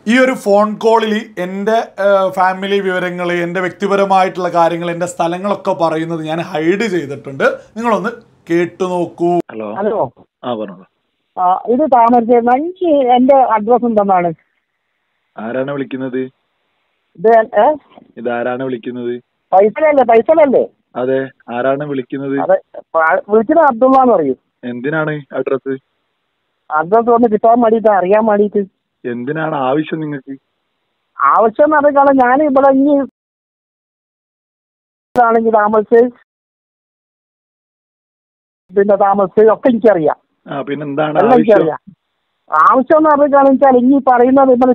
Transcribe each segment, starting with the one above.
ഈ ഒരു ഫോൺ കോളിൽ എൻ്റെ ഫാമിലി വിവരങ്ങൾ എൻ്റെ വ്യക്തിപരമായിട്ടുള്ള കാര്യങ്ങൾ എൻ്റെ സ്ഥലങ്ങളൊക്കെ പറയുന്നത് ഞാൻ ഹൈഡ് ചെയ്തിട്ടുണ്ട് നിങ്ങളൊന്ന് കേട്ടു നോക്കൂ ഹലോ ഹലോ ആ പറഞ്ഞോളൂ ആ ഇത് താമരശ്ശേരി എനിക്ക് എന്റെ അഡ്രസ് എന്തെന്നാണ് ആരാണ് വിളിക്കുന്നത് ഇത് ഏ ഇത് ആരാണ് വിളിക്കുന്നത് പൈസലല്ലേ പൈസലല്ലേ അതെ ആരാണ് വിളിക്കുന്നത് അതെ പ- വിളിച്ചത് അബ്ദുള്ള എന്ന് പറയും എന്തിനാണ് അഡ്രസ് അഡ്രസ് ഒന്ന് കിട്ടാൻ വേണ്ടിയിട്ട് അറിയാൻ വേണ്ടിയിട്ട് എന്തിനാണ് ആവശ്യം നിങ്ങൾക്ക് ആവശ്യം എന്ന് പറഞ്ഞാൽ ഞാൻ ഇവിടെ ഇനി ആണെങ്കിൽ താമസിച്ച് പിന്നെ താമസിച്ച് ഒക്കെ എനിക്കറിയാം ആ പിന്നെ എന്താണ് എല്ലാം ആവശ്യം എനിക്കറിയാം ആവശ്യം എന്ന് പറഞ്ഞാൽ വെച്ചാൽ ഇനി പറയുന്നത് ഇവിടെ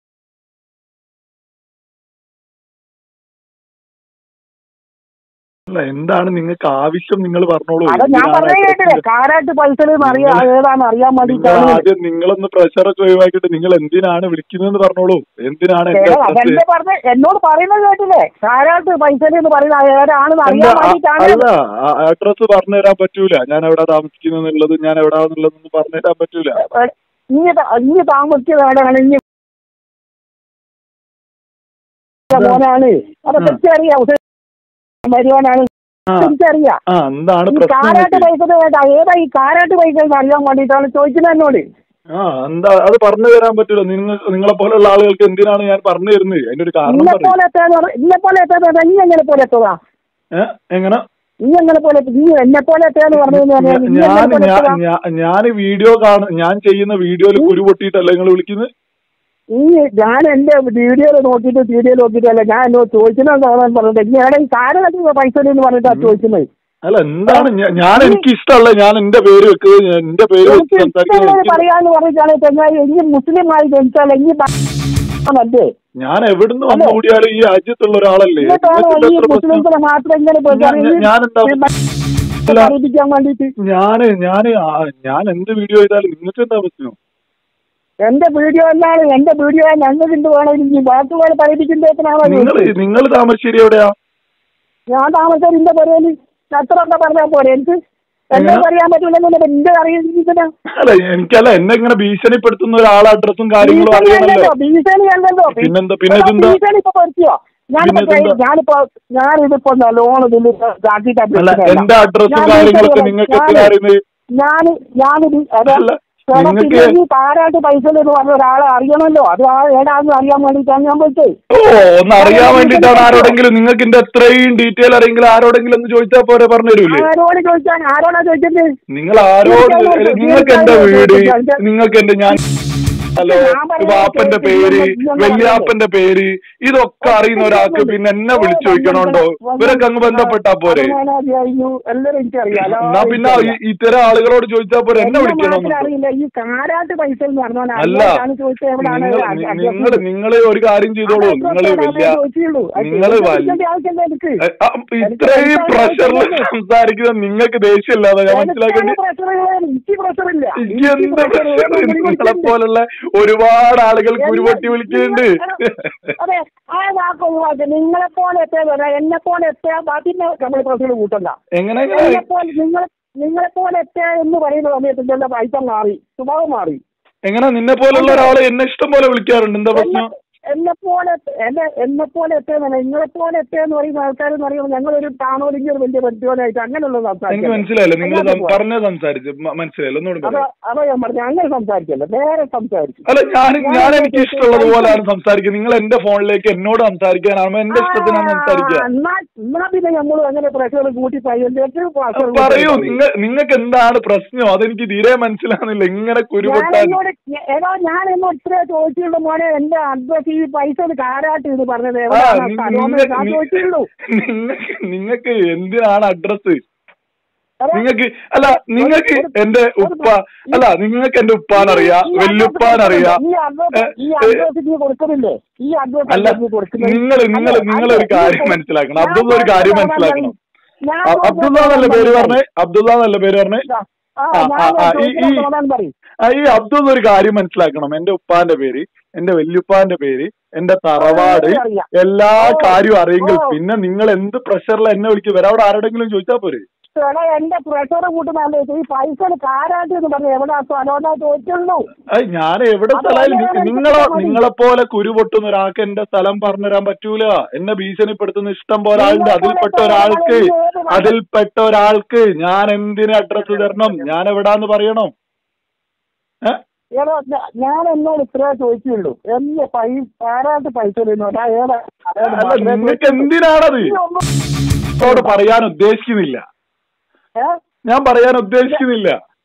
അല്ല എന്താണ് നിങ്ങൾക്ക് ആവശ്യം നിങ്ങൾ പറഞ്ഞോളൂ അത് ഞാൻ എന്തിനാണ് പറഞ്ഞേ കേട്ടില്ലേ address? കാരാട്ട് പൈസ അറിയാം നിങ്ങൾ- ഏതാണെന്ന് അറിയാൻ നിങ്ങൾ വേണ്ടിയിട്ടാണ് ആദ്യം നിങ്ങളൊന്ന് പ്രഷറൊക്കെ ഒഴിവാക്കിയിട്ട് നിങ്ങൾ എന്തിനാണ് വിളിക്കുന്നതെന്ന് പറഞ്ഞോളൂ എന്തിനാണ് എന്റെ ഏതാ? address? അതെന്നെ പറഞ്ഞ എന്നോട് പറയുന്നത് കേട്ടില്ലേ കാരാട്ട് പൈസ എന്ന് പറയുന്നത് ഏതാണെന്ന് എന്റെ അറിയാൻ ആ- വേണ്ടിയിട്ടാണ് അല്ല അഡ്രസ് പറഞ്ഞു തരാൻ പറ്റൂല ഞാൻ എവിടെ താമസിക്കുന്നുള്ളത് ഞാൻ എവിടാന്നുള്ളതൊന്നും പറഞ്ഞു തരാൻ പറ്റൂല ഇനി ത- ഇനി താമസിക്കുന്ന എവിടെയാണ് ഇനി മോനാണ് അതൊക്കെ അറിയാം വരുവാനാണ് ആ എനിക്കറിയാം ആ എന്താണ് ഈ പ്രശ്നം കാരാട്ട് നിങ്ങൾക്ക്? പൈസ വേണ്ട ഏതാ ഈ കാരാട്ട് പൈസ എന്ന് അറിയാൻ വേണ്ടിയിട്ടാണ് ചോദിക്കുന്നത് എന്നോട് ആ എന്താ അത് പറഞ്ഞു തരാൻ പറ്റൂല നിങ്ങൾ നിങ്ങളെ പോലുള്ള ആളുകൾക്ക് എന്തിനാണ് ഞാൻ പറഞ്ഞു തരുന്നത് അതിന്റെ ഒരു കാരണം ഇന്നെ പറയും പോലെ എത്താന്ന് പറഞ്ഞ ഇന്നെ പോലെ എത്താന്ന് നീ എങ്ങനെ പോലെ എത്തുക ഏഹ് എങ്ങനെ നീ എങ്ങനെ പോലെ നീ എന്നെ പോലെ എത്താന്ന് പറഞ്ഞു കഴിഞ്ഞാൽ നീ ഞാൻ എങ്ങനെ പോലെ എത്തുക? ഞാൻ വീഡിയോ കാണ ഞാൻ ചെയ്യുന്ന വീഡിയോയിൽ കുരു പൊട്ടിയിട്ടല്ല നിങ്ങൾ വിളിക്കുന്നത് ഈ ഞാൻ എന്റെ വീഡിയോയിൽ നോക്കിയിട്ട് വീഡിയോ നോക്കിയിട്ടല്ല ഞാൻ എന്നോട് ചോദിക്കുന്നത് തോന്നാൻ പറഞ്ഞിട്ട് ഇനി എവിടെ ഈ കാരണത്തിന് പൈസ എന്ന് പറഞ്ഞിട്ടാ ചോദിക്കുന്നത് അല്ല എന്താണ് ഞാ- ഞാൻ എനിക്ക് ഇഷ്ടമല്ല ഞാൻ എന്റെ പേര് വെക്കുന്നത് ഞാൻ എന്റെ പേര് വെച്ച് എനിക്ക് സംസാരിക്കുന്നത് ഇഷ്ടമുള്ളത് എനിക്ക് പറയാന്ന് പറഞ്ഞിട്ടാണ് ചെങ്ങായി ഇനി മുസ്ലിം ആയി ജനിച്ചാൽ ഇനി അല്ലേ ഞാൻ എവിടുന്ന് വന്നു കൂടിയാലും ഈ രാജ്യത്തുള്ള ഒരാളല്ലേ എന്നിട്ടാണ് നിങ്ങൾക്ക് ഈ എത്ര പ്രശ്നം? മുസ്ലിംസിനെ മാത്രം ഇങ്ങനെ ഞാൻ- ഞാൻ- ഞാനെന്താ പറയിപ്പിക്കാൻ വേണ്ടിയിട്ട് ഞാന് ഞാന് ആ- ഞാൻ എന്ത് വീഡിയോ ചെയ്താലും നിങ്ങൾക്ക് എന്താ പ്രശ്നം എന്റെ വീഡിയോ അല്ലാതെ എന്റെ വീഡിയോ ഞങ്ങൾക്ക് എന്ത് വേണം ഇനി ബാക്കിയുള്ള പറയിപ്പിക്കുന്നതിനാണോ നിങ്ങൾ നിങ്ങൾ താമരശ്ശേരി എവിടെയാ ഞാൻ താമസം എന്റെ പറയല് എത്ര ഒക്കെ പറഞ്ഞാൽ പോരെ എനിക്ക് എന്നെ എങ്ങനെ? പറയാൻ പറ്റില്ലെന്ന് എന്റെ അറിയിക്കുന്ന അല്ല എനിക്കല്ല എന്നെ ഇങ്ങനെ ഭീഷണിപ്പെടുത്തുന്ന ഒരാളെ അഡ്രസ്സും കാര്യങ്ങളും അറിയണല്ലോ ഭീഷണി അല്ലല്ലോ പിന്നെന്താ- പിന്നെ ഇതെന്താ? ഭീഷണി ഇപ്പൊ പറിച്ചോ ഞാനിപ്പോ പിന്നെ ഇതെന്താ? ഞാനിപ്പോ ഞാനിതിപ്പോ ലോൺ ഇതിൽ ഇതാക്കിയിട്ട് അല്ല അഭ്യർത്ഥിക്കുന്നതല്ല. എന്റെ അഡ്രസ്സും ഞാൻ കാര്യങ്ങളൊക്കെ ഭീഷണി നിങ്ങൾക്ക് ഞാൻ- എന്തിനാ അറിയുന്നത് ഞാൻ ഞാനിത് അതെ അല്ല, ചേട്ടാ, നിങ്ങൾക്ക് പിന്നെ ഈ താരാട്ട് പൈസ എന്ന് പറഞ്ഞ ഒരാളെ അറിയണമല്ലോ അത് ആ ഏടാന്ന് അറിയാൻ വേണ്ടിയിട്ടാണ് ഞാൻ പോയിട്ട് ഓ ഒന്ന് അറിയാൻ വേണ്ടിയിട്ടാണ് ആരോടെങ്കിലും നിങ്ങൾക്ക് എന്റെ എത്രയും ഡീറ്റെയിൽ അറിയെങ്കിൽ ആരോടെങ്കിലും ഒന്ന് ചോദിച്ചാൽ പോരെ പറഞ്ഞു തരൂലേ ആരോട് ചോദിച്ചാൽ ആരോടാ ചോദിച്ചത് നിങ്ങൾ ആരോട് നിങ്ങൾക്ക് എന്റെ വീട് നിങ്ങൾക്ക് എന്റെ ഞാൻ ഹലോ വാപ്പന്റെ പേര് വല്യാപ്പന്റെ പേര് ഇതൊക്കെ അറിയുന്ന ഒരാൾക്ക് പിന്നെ എന്നെ വിളിച്ചു ചോദിക്കണോണ്ടോ ഇവരൊക്കെ അങ്ങ് ബന്ധപ്പെട്ടാ പോരെ എല്ലാരും എനിക്കറിയാലോ എന്നാ പിന്നെ ഈ- ഇത്തരം ആളുകളോട് ചോദിച്ചാൽ പോരെ എന്നെ വിളിക്കണമെന്നുണ്ടോ അറിയില്ല ഈ കാരാട്ട് പൈസ എന്ന് പറഞ്ഞാൽ അല്ല ചോദിച്ചത് എവിടെയാണ് നിങ്ങൾ നിങ്ങൾ നിങ്ങൾ ഒരു കാര്യം ചെയ്തോളൂ നിങ്ങൾ വലിയ നിങ്ങൾ ആവശ്യം എ, ആ, ഇത്രയും പ്രഷറിൽ സംസാരിക്കുന്ന നിങ്ങൾക്ക് ദേഷ്യമില്ലാതെ ഞാൻ മനസ്സിലാക്കേണ്ടി എനിക്ക് പ്രഷറില്ല എനിക്ക് എന്ത് പ്രഷർ നിങ്ങളെ പോലുള്ള ഒരുപാട് ആളുകൾ കുരുപൊട്ടി വിളിക്കുന്നുണ്ട് അതെ ആ വാക്ക് ഒഴിവാക്കി നിങ്ങളെ പോലെ എത്തിയ എന്നെ പോലെ എത്തിയ പിന്നെ നമ്മൾ പ്രഷർ കൂട്ടണ്ട എങ്ങനെ എന്നെ എങ്ങനെ പോലെ നിങ്ങൾ നിങ്ങളെ പോലെ എത്തിയ എന്ന് പറയുന്ന സമയത്ത് എന്റെ പൈസ മാറി സ്വഭാവം മാറി എങ്ങനെ നിന്നെ പോലുള്ള ഒരാള് എന്നെ ഇഷ്ടം പോലെ വിളിക്കാറുണ്ട് എന്താ പ്രശ്നം എന്നെ പോലെ എന്നെ എന്നെ പോലെ എത്തിയെന്നല്ല നിങ്ങളെ പോലെ എത്തിയെന്ന് പറയുന്ന ആൾക്കാർ എന്ന് പറയുമ്പോൾ ഞങ്ങളൊരു താണോലിക്ക് ഒരു വലിയ പരിചയമായിട്ട് അങ്ങനെയുള്ള എനിക്ക് മനസ്സിലായില്ല നിങ്ങൾ പറഞ്ഞത് സംസാരിച്ച് മ- മനസ്സിലായില്ല ഒന്നുകൂടി അതാ പറയാം അതാ ഞാൻ പറഞ്ഞു അങ്ങനെ സംസാരിക്കല്ല നേരെ സംസാരിച്ചു അല്ല ഞാൻ ഞാൻ എനിക്ക് ഇഷ്ടമുള്ളത് പോലെയാണ് സംസാരിക്കുന്നത് നിങ്ങൾ എന്റെ ഫോണിലേക്ക് എന്നോട് സംസാരിക്കാനാണ് എന്റെ ഇഷ്ടത്തിനാണ് സംസാരിക്കുക ആ, എന്നാ എന്നാ പിന്നെ നമ്മൾ അങ്ങനെ പ്രഷർ കൂട്ടി പയ്യന്റെ പറയൂ നിങ്ങൾ നിങ്ങൾക്ക് എന്താണ് പ്രശ്നം അതെനിക്ക് തീരെ മനസ്സിലാകുന്നില്ല ഇങ്ങനെ കുരുപൊട്ടാൻ ഞാനെന്നോട് ഏതോ ഞാൻ എന്നോട് ഇത്ര ചോദിച്ചുള്ളൂ മോനെ എന്റെ അഡ്രസ് ഈ പൈസ ഒന്ന് കാരാട്ട് ഇത് പറഞ്ഞത് ആ, എവിടെയാണ് നി- സ്ഥലമെന്ന് നിങ്ങ- ഞാൻ നി- ചോദിച്ചുള്ളൂ നിങ്ങൾക്ക് നിങ്ങൾക്ക് എന്തിനാണ് അഡ്രസ് അതെ. നിങ്ങൾക്ക് അല്ല നിങ്ങൾക്ക് ഒരു- എന്റെ ഒരു- ഉപ്പ അല്ല നിങ്ങൾക്ക് എന്റെ ഉപ്പാനറിയാ ഈ address വെല്ലുപ്പാനറിയാ ഈ address- ഏ, ഈ ഏ, അഡ്രസ് നീ കൊടുക്കുന്നില്ലേ ഈ അഡ്രസ് അല്ല നീ കൊടുക്കുന്നത് നിങ്ങൾ നിങ്ങൾ അല്ല, നിങ്ങൾ ഒരു അല്ല, കാര്യം ഈ- മനസ്സിലാക്കണം ഞാൻ അബ്ദുള്ള ഒരു കാര്യം പറഞ്ഞത് മനസ്സിലാക്കണം ഞാൻ അ- അബ്ദുള്ള എന്നല്ല പേര് പറഞ്ഞേ അബ്ദുള്ള എന്നല്ല പേര് പറഞ്ഞേ ആ, ആ, ഞാൻ ആ, ആ, ഈ- ചോദിക്കുന്ന ഈ- സമാധാനം പറയും ആ, ഈ അബ്ദുള്ള ഒരു കാര്യം മനസ്സിലാക്കണം എന്റെ ഉപ്പാന്റെ പേര് എന്റെ വല്യുപ്പാന്റെ പേര് എന്റെ തറവാട് അറിയാം. എല്ലാ ഓ, കാര്യവും അറിയെങ്കിൽ ഓ. പിന്നെ നിങ്ങൾ എന്ത് പ്രഷറിൽ എന്നെ വിളിക്കും വരാം അവിടെ ആരോടെങ്കിലും ചോദിച്ചാൽ പോരെ എടാ എന്റെ പ്രഷർ കൂട്ടുന്ന ഈ പൈസ കാരാട്ടി എന്ന് പറഞ്ഞ എവിടെ സ്ഥലം ചോദിച്ചുള്ളൂ ഏയ് ഞാൻ എവിടെ അത് സ്ഥലം വളരെ നിങ്ങളോ വ്യക്തമായി. നിങ്ങളെ പോലെ കുരു പൊട്ടുന്ന ഒരാൾക്ക് എന്റെ സ്ഥലം പറഞ്ഞുതരാൻ പറ്റൂല എന്നെ ഭീഷണിപ്പെടുത്തുന്ന ഇഷ്ടം പോലെ ആളുണ്ട് അതിൽപ്പെട്ട ഒരാൾക്ക് അതിൽപ്പെട്ട ഒരാൾക്ക് ഞാൻ എന്തിന് അഡ്രസ് തരണം ഞാൻ എവിടാന്ന് പറയണം ഏ ഏതാ ഞാൻ എന്നോട് ഇത്രേ ചോദിച്ചുള്ളൂ എന്റെ പൈസ ആരാട്ട് പൈസ തരുന്നു അതാ ഏതാ അല്ല നിങ്ങൾക്ക് എന്തിനാണത് ഈ ഒന്നും- എന്നോട് പറയാൻ ഉദ്ദേശിക്കുന്നില്ല ഏ? ഞാൻ പറയാൻ ഉദ്ദേശിക്കുന്നില്ല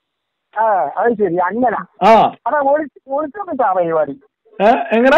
ആ അത് ശരി അങ്ങനെ ആ അതാ ഒളിച്ച് ഒളിച്ചൊക്കെ പരിപാടി ഏ എങ്ങനെ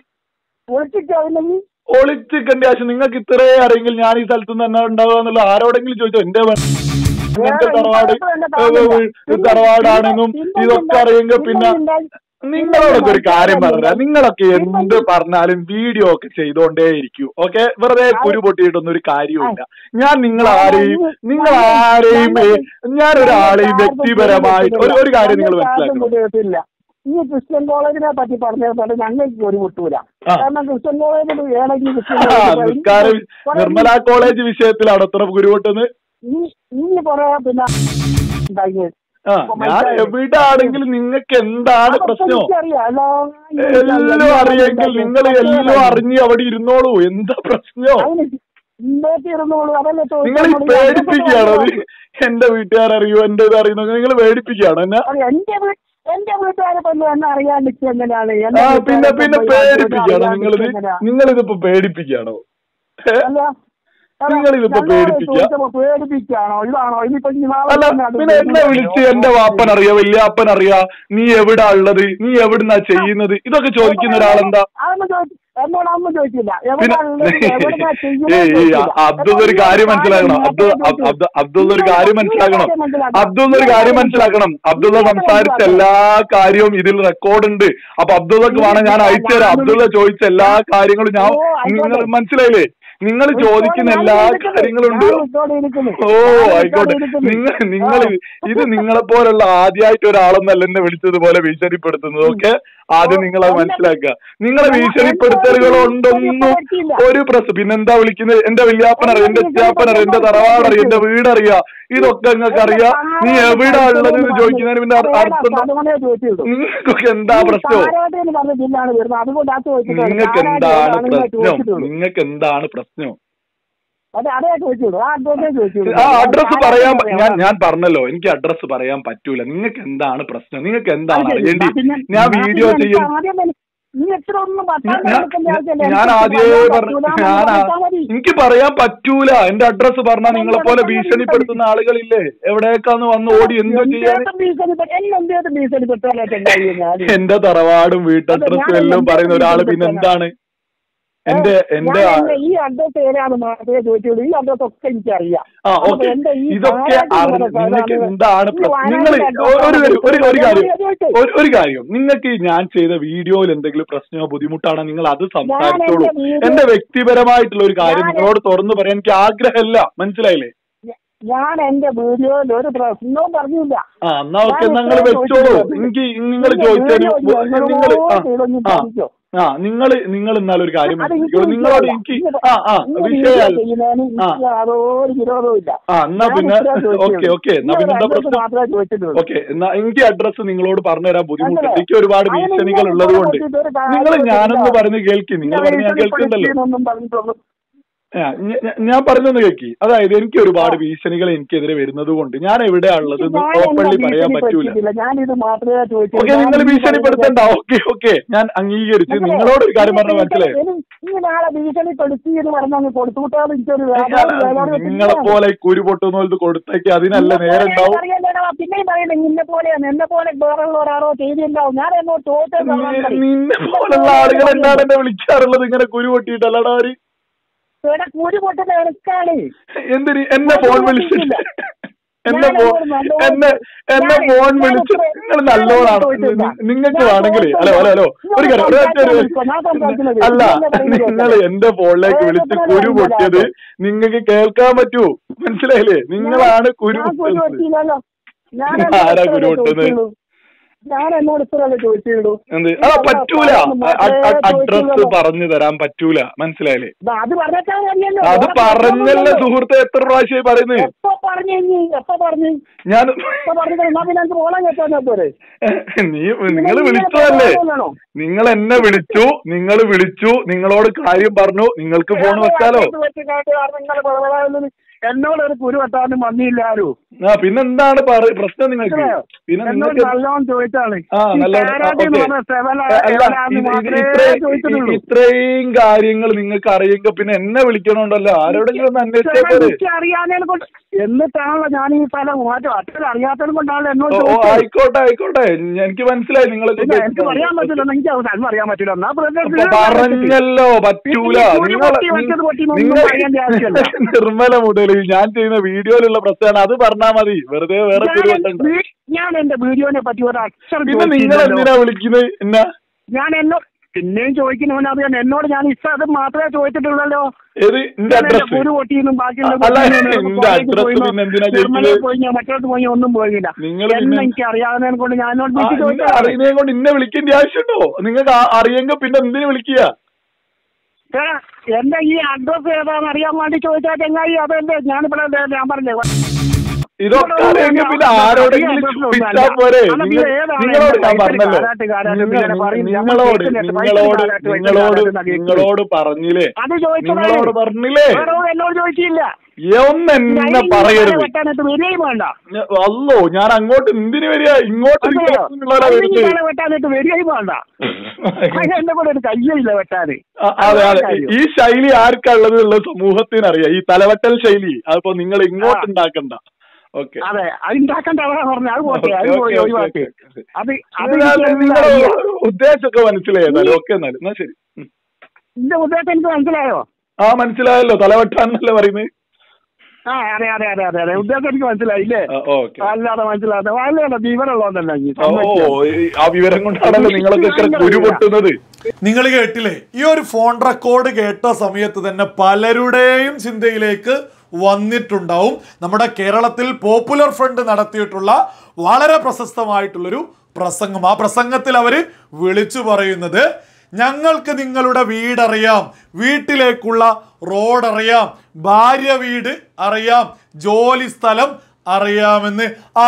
ഒളിച്ചിട്ടാവില്ലെങ്കിൽ ഒളിച്ചിക്കണ്ട ആവശ്യം നിങ്ങൾക്ക് ഇത്രേ അറിയെങ്കിൽ ഞാൻ ഈ സ്ഥലത്ത് നിന്ന് തന്നെ ഉണ്ടാവുക എന്നുള്ള ആരോടെങ്കിലും ചോദിച്ചോ എന്റെ വ- ഇങ്ങനത്തെ തറവാട് ഏ, ഏ, തറവാടാണെന്നും ഇതൊക്കെ അറിയെങ്കിൽ പിന്നെ നിങ്ങളോടൊക്കെ ഒരു കാര്യം പറഞ്ഞ നിങ്ങളൊക്കെ എന്ത് പറഞ്ഞാലും വീഡിയോ ഒക്കെ ചെയ്തോണ്ടേയിരിക്കും ഓക്കെ വെറുതെ കുരു പൊട്ടിയിട്ടൊന്നും ഒരു കാര്യവുമില്ല ഞാൻ നിങ്ങൾ ആരെയും നിങ്ങൾ ആരെയും ഏ, ഞാൻ ഒരാളെയും വ്യക്തിപരമായിട്ട് ഒരു ഒരു കാര്യം നിങ്ങൾ മനസ്സിലാക്കണം ഇല്ല ഈ ക്രിസ്ത്യൻ കോളേജിനെ പറ്റി പറഞ്ഞപ്പോൾ ഞങ്ങൾക്ക് ഒരു മുട്ടൂല ആ. കാരണം ക്രിസ്ത്യൻ കോളേജിൽ ഏതെങ്കിലും ക്രിസ്ത്യൻ ആ, കോളേജിൽ നിസ്കാര നിർമ്മല കോളേജ് വിഷയത്തിലാണ് അത്ര കുരു പൊട്ടുന്നത് ഈ ഈ കുറെ പിന്നെ ഉണ്ടാക്കിയത് ആ ഞാൻ എവിടെ ആണെങ്കിലും നിങ്ങൾക്ക് എന്താണ് പ്രശ്നം എനിക്കറിയാം. എല്ലാം എല്ലാം അറിയെങ്കിൽ നിങ്ങൾ എല്ലാം അറിഞ്ഞ് അവിടെ ഇരുന്നോളൂ എന്താ പ്രശ്നം അതിന് ഇന്നത്തെ ഇരുന്നോളൂ അതല്ലേ നിങ്ങൾ ഈ പേടിപ്പിക്കുകയാണോ ഇത്? എന്റെ വീട്ടുകാരറിയോ എന്റെ ഇത് അറിയുന്നു നിങ്ങൾ പേടിപ്പിക്കുകയാണോ എന്നെ അത് എന്റെ വീ- എന്റെ വീട്ടുകാരെ കൊണ്ട് എന്നെ അറിയാണ്ടിരിക്കുക എങ്ങനെയാണ് ആ എന്റെ പിന്നെ വീട്ടുകാരെ പിന്നെ കൊണ്ട് പേടിപ്പിക്കുകയാണോ അറിയാണ്ടിരിക്കുക നിങ്ങളിത് എങ്ങനെയാ? നിങ്ങളിതിപ്പോ പേടിപ്പിക്കുകയാണോ ഏ? അല്ല അല്ല, നിങ്ങളിതിപ്പോ ഞങ്ങളോട് പേടിപ്പിക്കുക? ചോദിച്ചപ്പോ പേടിപ്പിക്കുകയാണോ ഇതാണോ ഇനിയിപ്പോ ഇനി നാളെ അല്ല തന്നെ അത് പിന്നെ എന്നെ വിളിച്ച് എന്റെ വാപ്പൻ അറിയാ വല്യാപ്പൻ അറിയാ നീ എവിടാ ഉള്ളത് നീ എവിടുന്നാ ചെയ്യുന്നത് ഇതൊക്കെ ചോദിക്കുന്ന ഒരാളെന്താ അതൊന്നും ചോദിച്ചു എന്നോട് അമ്മ ചോദിച്ചില്ല പിന്നെ എവിടെയാ ഉള്ളത്, എവിടുന്നാ ചെയ്യുന്നത് ഏയ് ഏയ് ചോദിച്ചില്ല. അബ്ദുൾ ഒരു കാര്യം മനസ്സിലാക്കണം അബ്ദുൾ അബ്- അബ്ദുൾ അബ്ദുൾ ഒരു കാര്യം മനസ്സിലാക്കണം അബ്ദുൾ ഒരു കാര്യം മനസ്സിലാക്കണം അബ്ദുള്ള സംസാരിച്ച എല്ലാ കാര്യവും ഇതിൽ റെക്കോർഡ് ഉണ്ട് അപ്പൊ അബ്ദുള്ളക്ക് വേണം ഞാൻ അയച്ചുതരാം അബ്ദുള്ള ചോദിച്ച എല്ലാ കാര്യങ്ങളും ഞാൻ നിങ്ങൾ മനസ്സിലായില്ലേ നിങ്ങൾ ചോദിക്കുന്ന എല്ലാ കാര്യങ്ങളും ഉണ്ട് ഓ ആയിക്കോട്ടെ നിങ്ങൾ നിങ്ങൾ ഇത് നിങ്ങളെ പോലുള്ള ആദ്യമായിട്ട് ഒരാളൊന്നല്ല എന്നെ വിളിച്ചതുപോലെ ഭീഷണിപ്പെടുത്തുന്നത് ഓക്കെ ആദ്യം നിങ്ങൾ അത് മനസ്സിലാക്കുക നിങ്ങളെ ഭീഷണിപ്പെടുത്തലുകളുണ്ടൊന്നും ഒരു പ്രശ്നം പിന്നെന്താ വിളിക്കുന്നത് എന്റെ വല്യാപ്പനറിയാം എന്റെ അച്ഛാപ്പനറിയാം എന്റെ തറവാടറിയാം എന്റെ വീടറിയാം ഇതൊക്കെ നിങ്ങൾക്ക് അറിയാം നീ എവിടെ ഉള്ളത് എന്ന് ചോദിക്കുന്നതിന് പിന്നെ അർ- അർത്ഥം എന്താ? നിങ്ങൾക്കൊക്കെ എന്താ പ്രശ്നം പറഞ്ഞ ജില്ലാണ് വരുന്നത് അതുകൊണ്ട് ആ ചോദിച്ചിട്ടുള്ളൂ. നിങ്ങൾക്ക് എന്താണ് ആരാണ് ഞാൻ പ്രശ്നം ചോദിച്ചിട്ടുള്ളൂ. നിങ്ങൾക്ക് എന്താണ് പ്രശ്നം അതെ അതേ ചോദിച്ചുള്ളൂ ആ അഡ്രസ്സേ ചോദിച്ചുള്ളൂ ആ അഡ്രസ് പറയാൻ പ- ഞാൻ ഞാൻ പറഞ്ഞല്ലോ എനിക്ക് അഡ്രസ് പറയാൻ പറ്റൂല നിങ്ങൾക്ക് എന്താണ് പ്രശ്നം നിങ്ങൾക്ക് എന്താണ് അറിയേണ്ടി ഞാൻ വീഡിയോ ചെയ്യും നീ എത്ര ഒന്നും ഞാൻ- ഞാൻ- ഞാൻ ആദ്യമേ പറഞ്ഞു ഞാൻ ആ- എനിക്ക് പറയാൻ പറ്റൂല എന്റെ അഡ്രസ് പറഞ്ഞാൽ നിങ്ങളെ പോലെ ഭീഷണിപ്പെടുത്തുന്ന ആളുകളില്ലേ എവിടേക്കാന്ന് വന്ന് ഓടി എന്തോ ചെയ്യാൻ എന്നെന്തേത് ഭീഷണിപ്പെട്ടോലൊക്കെ ഉണ്ടായി ഞാൻ എന്റെ തറവാടും വീട്ടഡ്രസ്സും എല്ലാം പറയുന്ന ഒരാള് പിന്നെ എന്താണ് എന്റെ എന്റെ ഞാൻ എന്റെ ഈ അഡ്രസ് ഏതാണെന്ന് മാത്രമേ ചോദിച്ചുള്ളൂ ഈ അഡ്രസ് ഒക്കെ എനിക്കറിയാം ആ അപ്പൊ ഓക്കെ എന്റെ ഈ ഇതൊക്കെ വയനാട്ടിൽ അറിഞ്ഞ് നടക്കുന്ന നിങ്ങൾക്ക് സാധാരണ എന്താണ് ഈ പ്രശ്നം വയനാട്ടിൽ നിങ്ങൾ നടക്കുന്ന ഒരു ഒരു ഒരു ഒരു കാര്യം ചോദിച്ചേ. ഒരു ഒരു കാര്യം നിങ്ങൾക്ക് ഞാൻ ചെയ്ത വീഡിയോയിൽ എന്തെങ്കിലും പ്രശ്നമോ ബുദ്ധിമുട്ടാണോ നിങ്ങൾ അത് സംസാരിച്ചോളൂ ഞാൻ എന്റെ വീഡിയോ- എന്റെ വ്യക്തിപരമായിട്ടുള്ള ഒരു കാര്യം ഞാൻ- നിങ്ങളോട് തുറന്നു പറയാൻ എനിക്ക് ആഗ്രഹമില്ല മനസ്സിലായില്ലേ ഞാൻ എന്റെ വീഡിയോയിൽ ഒരു പ്രശ്നവും പറഞ്ഞില്ല ആ എന്നാ ഓക്കെ ഞാൻ നിങ്ങൾ ഇത്രയും വെച്ചോളൂ ചോദിച്ചത് എനിക്ക് നിങ്ങൾ നിങ്ങൾ ചോദിച്ചതിന് വീഡിയോ നിങ്ങൾ ആ ചെയ്തൊന്ന് ആ ചോദിച്ചോ. ആ നിങ്ങൾ നിങ്ങൾ എന്നാൽ ഒരു കാര്യം അത് എനിക്ക് മനസ്സിലാക്കിക്കോളൂ നിങ്ങളോട് എനിക്ക് ആ ആ ഇങ്ങനെ വീഡിയോ വിഷയമല്ല ചെയ്യുന്നതിന് ആ. എനിക്ക് യാതൊരു വിരോധവും ഇല്ല ആ എന്നാ ഞാൻ പിന്നെ ഇത്രേ ചോദിച്ചുള്ളൂ. ഓക്കെ ഓക്കെ എന്നാ ഈ പിന്നെ എന്താ ഒരു address പ്രശ്നം മാത്രമേ ചോദിച്ചിട്ടുള്ളൂ ഓക്കെ എന്നാ എനിക്ക് അഡ്രസ്സ് നിങ്ങളോട് പറഞ്ഞുതരാൻ ബുദ്ധിമുട്ടുണ്ട് അതെ. എനിക്ക് ഒരുപാട് അതിന് ഭീഷണികൾ നിങ്ങൾ ഉള്ളത് കൊണ്ട് ഇതിനെ പറ്റിയിട്ട് ഒരു നിങ്ങൾ കാര്യം ഞാനൊന്ന് ഇല്ല. പറഞ്ഞ് കേൾക്കി നിങ്ങൾ പറഞ്ഞ് ഞാൻ കേൾക്കുന്നുണ്ടല്ലോ ഒന്നും പറഞ്ഞിട്ടൊന്നും ആ, ഞ- ഞ- ഞാൻ പറഞ്ഞൊന്ന് കേൾക്കി അതായത് എനിക്ക് ഒരുപാട് ഭീഷണികൾ എനിക്കെതിരെ വരുന്നത് കൊണ്ട് ഞാൻ എവിടെയാ ഉള്ളത് എന്ന് ഞാൻ ഓപ്പൺലി എന്നെ പറയാൻ പറ്റൂല ഭീഷണിപ്പെടുത്തിയിട്ടില്ല. ഞാൻ ഇത് മാത്രമേ ചോദിച്ചുള്ളൂ. ഓക്കെ നിങ്ങൾ ഞാൻ ഈ ഭീഷണിപ്പെടുത്തണ്ട ഓക്കെ ഓക്കെ ഞാൻ അംഗീകരിച്ച് മനസ്സിലായോ? നിങ്ങളോട് ഒരു കാര്യം പറഞ്ഞ ഇനി മനസ്സിലായി ഇനി- ഇനി നാളെ ഭീഷണിപ്പെടുത്തി എന്ന് പറഞ്ഞങ്ങ് കൊടുത്തുവിട്ടാൽ എനിക്കൊരു വ്യാപാരം വ്യാപാരം നിങ്ങളെ പോലെ കുരു പൊട്ടുന്ന പോലത്തെ കൊടുത്തേക്ക് അതിനല്ല നിന്നെ നേരം പോലെ ഉണ്ടാവും അറിയണ്ടടാ. പിന്നെയും പറയുന്നത് നിന്നെ പോലെയാണ് എന്നെ പോലെ വേറെയുള്ള ഒരാളോ ചെയ്തിട്ടുണ്ടാവും ഞാൻ എന്നോട് ചോദിച്ചത് നി- നിന്നെ പോലുള്ള ആളുകൾ എന്താണ് എന്നെ വിളിക്കാറുള്ളത് ഇങ്ങനെ കുരു പൊട്ടിയിട്ടല്ലടാ അവര് ഇവിടെ കൂടി പൊട്ടുന്ന എനിക്കാണ് എന്തിന് എന്നെ ഫോൺ വിളിച്ചിട്ട് എന്നെ ഞാൻ ഫോ അങ്ങോട്ട് നല്ലോണം- എന്നെ എന്നെ ഞാൻ- ഫോൺ ഞാൻ വിളിച്ച് ഇത്രയും- നിങ്ങൾ ഞാൻ നല്ലോണാണ് ചോദിച്ചില്ല. നിങ്ങൾക്ക് ഞാൻ വേണമെങ്കിൽ ഹലോ ഹലോ ഹലോ ഒരു കാര്യം ഒരു ഒറ്റ ഒരു ഞാൻ സംസാരിക്കുന്നത് അല്ല ഞാൻ പറയുന്നത് നിങ്ങൾ എന്റെ ഫോണിലേക്ക് ഏ, വിളിച്ച് എത്ര കുരു നേരം പൊട്ടിയത് ഇല്ലാതെ. നിങ്ങൾക്ക് കേൾക്കാൻ പറ്റൂ മനസ്സിലായില്ലേ നിങ്ങളാണ് കുരു ഞാൻ കുരു പൊട്ടുന്നത് പൊട്ടിയില്ലല്ലോ ഞാൻ ആരാ കുരു പൊട്ടുന്നത്? ഞാൻ എന്നോട് ഇത്രയല്ലേ ചോദിച്ചുള്ളൂ എന്ത് ആ പറ്റൂല അഡ്രസ് പറഞ്ഞു തരാൻ പറ്റൂല മനസ്സിലായില്ലേ അത് പറഞ്ഞാൽ മതിയല്ലോ അത് പറഞ്ഞല്ല സുഹൃത്തെ എത്ര പ്രാവശ്യമായി പറയുന്നത് എപ്പോ പറഞ്ഞു ഇനി? എപ്പോ പറഞ്ഞു ഞാൻ എപ്പോ പറഞ്ഞു എന്നാ പിന്നെ എനിക്ക് ഓളം കേട്ടാ പോരെ നീ നിങ്ങൾ വിളിച്ചതല്ലേ നിങ്ങൾ എന്നെ വിളിച്ചു നിങ്ങൾ വിളിച്ചു നിങ്ങളോട് കാര്യം പറഞ്ഞു നിങ്ങൾക്ക് ഫോൺ വെച്ചാലോ എന്നോട് ഒരു കുരു വെട്ടാനും വന്നില്ല ആരും ആ പിന്നെന്താണ് പറ പ്രശ്നം നിങ്ങൾക്ക് പിന്നെ എന്നോട് നിങ്ങൾക്ക് നല്ലോണം ചോദിച്ചാണ് ആ ഈ നല്ല കാരാട്ടെ എന്ന് പറഞ്ഞ സെവല അല്ല എവലാന്ന് ഇത് ഇത് മാത്രമേ ഇത്രയും ചോദിച്ചിട്ടുള്ളൂ. ഇത്രയും കാര്യങ്ങൾ നിങ്ങൾക്ക് അറിയുക പിന്നെ എന്നെ വിളിക്കണോണ്ടല്ലോ ആരോടെങ്കിലും ഒന്ന് അന്വേഷിച്ചാൽ പോരെ എനിക്ക് അറിയാനേ കൊണ്ട് എന്നിട്ടാണല്ലോ ഞാൻ ഈ സ്ഥലം മാറ്റം അത്ര അറിയാത്തത് കൊണ്ടാണല്ലോ എന്നോട് ഓ ഓ, ചോദിച്ചത് ആയിക്കോട്ടെ ആയിക്കോട്ടെ എനിക്ക് മനസ്സിലായി നിങ്ങളെ പിന്നെ എനിക്ക് പറയാൻ പറ്റില്ല എനിക്ക് അവസാനം അറിയാൻ പറ്റില്ല എന്നാ ബ്രദർ അപ്പൊ പറഞ്ഞല്ലോ പറ്റൂല ഈ കുരു നിങ്ങൾ പൊട്ടി വെച്ചത് പൊട്ടി എന്നൊന്നും നിങ്ങൾ പറയേണ്ട ആവശ്യമില്ല. നിർമ്മല മുതൽ ഞാൻ ചെയ്യുന്ന വീഡിയോയിലുള്ള പ്രശ്നമാണ് അത് പറഞ്ഞാൽ മതി വെറുതെ വേറെ ഞാൻ കുരു എന്റെ വെട്ടണ്ട വീ- ഞാൻ എന്റെ വീഡിയോനെ പറ്റി ഒരു അക്ഷരം പിന്നെ നിങ്ങൾ ചോദിച്ചില്ലല്ലോ. എന്തിനാ വിളിക്കുന്നത് എന്നാ ഞാൻ എന്നോട് പിന്നെയും ചോദിക്കുന്നവൻ അത് തന്നെ എന്നോട് ഞാൻ ഇഷ്ടം അത് മാത്രമേ ചോദിച്ചിട്ടുള്ളല്ലോ ഏത് എന്റെ ഞാൻ എന്റെ അഡ്രസ് കുരു പൊട്ടിയെന്നും ബാക്കിയുള്ള അല്ല, പൊട്ടിയെന്നും എന്റെ കോളേജിൽ address പോയിന്നോ, പിന്നെ എന്തിനാ ജർമ്മനിയിൽ ചോദിച്ചത്? പോയി ഞാൻ മറ്റോട്ട് പോയി ഒന്നും പോയില്ല നിങ്ങൾ എന്ന് പിന്നെ- എനിക്ക് അറിയാവുന്നതിനെ കൊണ്ട് ഞാൻ എന്നോട് വിളിച്ച് ഇന്നെ ചോദിച്ചതാണ് അറിയുന്നേ കൊണ്ട് ഇന്നെ വിളിക്കേണ്ട ആവശ്യമുണ്ടോ നിങ്ങൾക്ക് ആ- അറിയെങ്കിൽ പിന്നെ എന്തിനു വിളിക്കുക ഏ, എന്റെ ഈ അഡ്രസ് ഏതാണെന്ന് അറിയാൻ വേണ്ടി ചോദിച്ചാൽ ചെങ്ങായി അതെന്റെ ഞാനിവിടെ ദേ ഞാൻ പറഞ്ഞേ ഇതൊക്കെ അറിയെങ്കിൽ പിന്നെ ആരോടെങ്കിലും ചോദിച്ചാ പോരെ നിങ്ങൾ- നിങ്ങളോട് ഞാൻ പറഞ്ഞല്ലോ നിങ്ങൾ- നിങ്ങളോട് നിങ്ങളോട് നിങ്ങളോട് നിങ്ങളോട് പറഞ്ഞില്ലേ അത് ചോദിച്ചത് നിങ്ങളോട് പറഞ്ഞില്ലേ വേറെ ആരും എന്നോട് ചോദിച്ചില്ല ഒന്ന് എന്നെ പറയരുത് വെട്ടാനായിട്ട് വരികയും വേണ്ട ഞ- അല്ലോ ഞാൻ അങ്ങോട്ട് എന്തിനു വരിക ഇങ്ങോട്ട് അതെയോ? ഉള്ളവരാ പതിനഞ്ച് വരുന്നത് കാലം വെട്ടാനായിട്ട് വരികയും വേണ്ട അതിന് എന്റെ കൂടെ ഒരു കയ്യില്ല വെട്ടാന് ആ, അതെ അതെ ഈ ശൈലി ആർക്കാ ഉള്ളത് ഉള്ള സമൂഹത്തിന് അറിയാം ഈ തലവെട്ടൽ ശൈലി അതിപ്പോ നിങ്ങൾ ഇങ്ങോട്ട് ആ. ഉണ്ടാക്കണ്ട ഓക്കെ അതെ അത് ഉണ്ടാക്കണ്ട അവരാ പറഞ്ഞു അത് പോട്ടെ അത് പോയി ഒഴിവാക്കി അത് അത് നിങ്ങളുടെ എനിക്ക് ഉദ്ദേശമൊക്കെ മനസ്സിലായതാലും ഓക്കെ എന്നാലും എന്നാ ശരി ഉം. എന്റെ ഉദ്ദേശം എനിക്ക് മനസ്സിലായോ ആ മനസ്സിലായല്ലോ തലവെട്ടാന്നല്ലേ പറയുന്നത് ആ അതെ അതെ അതെ അതെ അതെ ഉദ്ദേശം എനിക്ക് മനസ്സിലായില്ലേ ഓക്കെ അല്ലാതെ മനസ്സിലാതെ അല്ലല്ല ജീവനുള്ളതല്ല ഓ ഈ- ആ വിവരം കൊണ്ടാണല്ലോ നിങ്ങളൊക്കെ ഇത്ര കുരു പൊട്ടുന്നത് നിങ്ങൾ കേട്ടില്ലേ ഈ ഒരു ഫോൺ റെക്കോർഡ് കേട്ട സമയത്ത് തന്നെ പലരുടെയും ചിന്തയിലേക്ക് വന്നിട്ടുണ്ടാവും നമ്മുടെ കേരളത്തിൽ പോപ്പുലർ ഫ്രണ്ട് നടത്തിയിട്ടുള്ള വളരെ പ്രശസ്തമായിട്ടുള്ളൊരു പ്രസംഗം ആ പ്രസംഗത്തിൽ അവർ വിളിച്ചു പറയുന്നത് ഞങ്ങൾക്ക് നിങ്ങളുടെ വീടറിയാം വീട്ടിലേക്കുള്ള റോഡ് അറിയാം ഭാര്യ വീട് അറിയാം ജോലി സ്ഥലം അറിയാമെന്ന്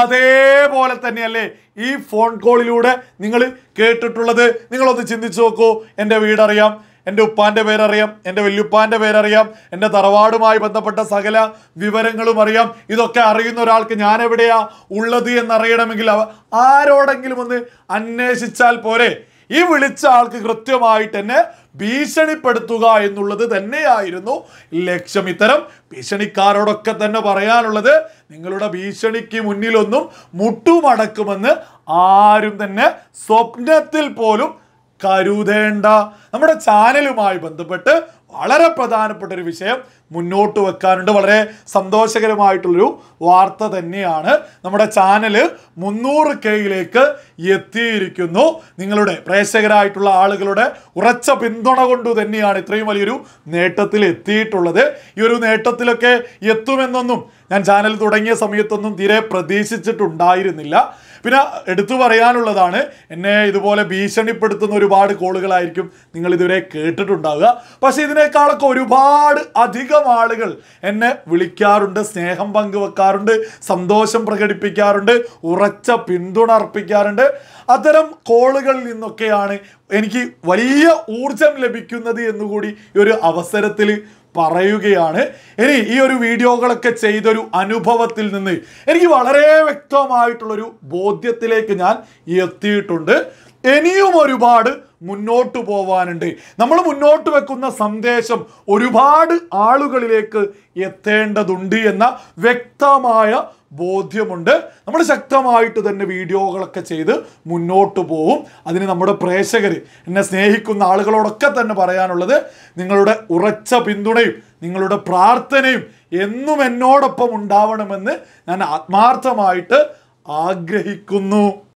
അതേപോലെ തന്നെയല്ലേ ഈ ഫോൺ കോളിലൂടെ നിങ്ങൾ കേട്ടിട്ടുള്ളത് നിങ്ങളൊന്ന് ചിന്തിച്ചു നോക്കൂ എൻ്റെ വീടറിയാം എൻ്റെ ഉപ്പാൻ്റെ പേരറിയാം എൻ്റെ വല്യുപ്പാൻ്റെ പേരറിയാം എൻ്റെ തറവാടുമായി ബന്ധപ്പെട്ട സകല വിവരങ്ങളും അറിയാം ഇതൊക്കെ അറിയുന്ന ഒരാൾക്ക് ഞാൻ എവിടെയാ ഉള്ളത് എന്നറിയണമെങ്കിൽ അവ ആരോടെങ്കിലും ഒന്ന് അന്വേഷിച്ചാൽ പോരെ ഈ വിളിച്ച ആൾക്ക് കൃത്യമായിട്ട് തന്നെ ഭീഷണിപ്പെടുത്തുക എന്നുള്ളത് തന്നെയായിരുന്നു ലക്ഷ്യം ഇത്തരം ഭീഷണിക്കാരോടൊക്കെ തന്നെ പറയാനുള്ളത് നിങ്ങളുടെ ഭീഷണിക്ക് മുന്നിലൊന്നും മുട്ടുമടക്കുമെന്ന് ആരും തന്നെ സ്വപ്നത്തിൽ പോലും കരുതേണ്ട നമ്മുടെ ചാനലുമായി ബന്ധപ്പെട്ട് വളരെ പ്രധാനപ്പെട്ട ഒരു വിഷയം മുന്നോട്ട് വെക്കാനുണ്ട് വളരെ സന്തോഷകരമായിട്ടുള്ളൊരു വാർത്ത തന്നെയാണ് നമ്മുടെ ചാനല് മുന്നൂറ് കെയിലേക്ക് എത്തിയിരിക്കുന്നു നിങ്ങളുടെ പ്രേക്ഷകരായിട്ടുള്ള ആളുകളുടെ ഉറച്ച പിന്തുണ കൊണ്ട് തന്നെയാണ് ഇത്രയും വലിയൊരു നേട്ടത്തിൽ എത്തിയിട്ടുള്ളത് ഈ ഒരു നേട്ടത്തിലൊക്കെ എത്തുമെന്നൊന്നും ഞാൻ ചാനൽ തുടങ്ങിയ സമയത്തൊന്നും തീരെ പ്രതീക്ഷിച്ചിട്ടുണ്ടായിരുന്നില്ല പിന്നെ എടുത്തു പറയാനുള്ളതാണ് എന്നെ ഇതുപോലെ ഭീഷണിപ്പെടുത്തുന്ന ഒരുപാട് കോളുകളായിരിക്കും നിങ്ങൾ ഇതുവരെ കേട്ടിട്ടുണ്ടാവുക പക്ഷേ ഇതിനേക്കാളൊക്കെ ഒരുപാട് അധികം ആളുകൾ എന്നെ വിളിക്കാറുണ്ട് സ്നേഹം പങ്കുവെക്കാറുണ്ട് സന്തോഷം പ്രകടിപ്പിക്കാറുണ്ട് ഉറച്ച പിന്തുണ അർപ്പിക്കാറുണ്ട് അത്തരം കോളുകളിൽ നിന്നൊക്കെയാണ് എനിക്ക് വലിയ ഊർജം ലഭിക്കുന്നത് എന്നുകൂടി ഈ ഒരു അവസരത്തിൽ പറയുകയാണ് ഇനി ഈ ഒരു വീഡിയോകളൊക്കെ ചെയ്തൊരു അനുഭവത്തിൽ നിന്ന് എനിക്ക് വളരെ വ്യക്തമായിട്ടുള്ളൊരു ബോധ്യത്തിലേക്ക് ഞാൻ എത്തിയിട്ടുണ്ട് ഇനിയും ഒരുപാട് മുന്നോട്ട് പോവാനുണ്ട് നമ്മൾ മുന്നോട്ട് വെക്കുന്ന സന്ദേശം ഒരുപാട് ആളുകളിലേക്ക് എത്തേണ്ടതുണ്ട് എന്ന വ്യക്തമായ ബോധ്യമുണ്ട് നമ്മൾ ശക്തമായിട്ട് തന്നെ വീഡിയോകളൊക്കെ ചെയ്ത് മുന്നോട്ട് പോവും അതിന് നമ്മുടെ പ്രേക്ഷകർ എന്നെ സ്നേഹിക്കുന്ന ആളുകളോടൊക്കെ തന്നെ പറയാനുള്ളത് നിങ്ങളുടെ ഉറച്ച പിന്തുണയും നിങ്ങളുടെ പ്രാർത്ഥനയും എന്നും എന്നോടൊപ്പം ഉണ്ടാവണമെന്ന് ഞാൻ ആത്മാർത്ഥമായിട്ട് ആഗ്രഹിക്കുന്നു